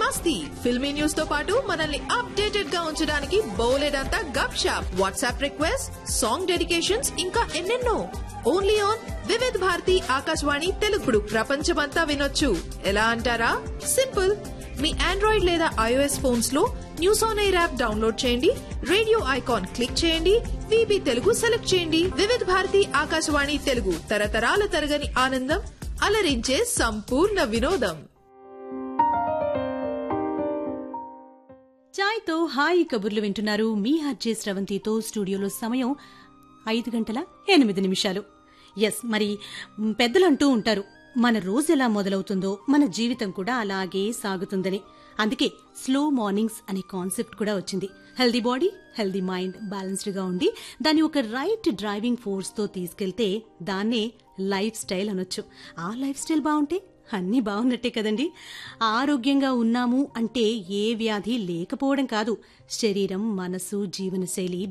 మస్తీ ఫిల్మీ న్యూస్ తో పాటు మనల్ని అప్డేటెడ్ గా ఉంచడానికి బోలెడంతా గప్ షాప్ వాట్సాప్ రిక్వెస్ట్ సాంగ్ డెడికేషన్స్ ఇంకా ఎన్నెన్నో ఓన్లీ ఆన్ వివిధ్ భారతి ఆకాశవాణి తెలుగుడు ప్రపంచమంతా వినొచ్చు ఎలా అంటారా సింపుల్ మీ ఆండ్రాయిడ్ లేదా ఐఓఎస్ ఫోన్స్ లో news on air app download చేయండి రేడియో ఐకాన్ క్లిక్ చేయండి విబి తెలుగు సెలెక్ట్ చేయండి వివిధ భారతి ఆకాశవాణి తెలుగు తరతరాల తరగని ఆనందం అలరించే సంపూర్ణ వినోదం చాయ్తో హాయి కబుర్లు వింటున్నారు మీ హర్జే స్రవంతితో స్టూడియోలో సమయం ఐదు గంటల ఎనిమిది నిమిషాలు ఎస్ మరి మ్, పెద్దలు అంటూ ఉంటారు మన రోజు ఎలా మొదలవుతుందో మన జీవితం కూడా అలాగే సాగుతుందని అందుకే స్లో మార్నింగ్స్ అనే కాన్సెప్ట్ కూడా వచ్చింది healthy body healthy mind balanced గా ఉండి దాన్ని ఒక రైట్ డ్రైవింగ్ ఫోర్స్ తో తీసుకెళ్తే దాన్నే లైఫ్ స్టైల్ అనొచ్చు ఆ లైఫ్ స్టైల్ బాగుంటే అన్నీ బాగున్నట్టే కదండి ఆరోగ్యంగా ఉన్నాము అంటే ఏ వ్యాధి లేకపోవడం కాదు శరీరం మనసు జీవనశైలి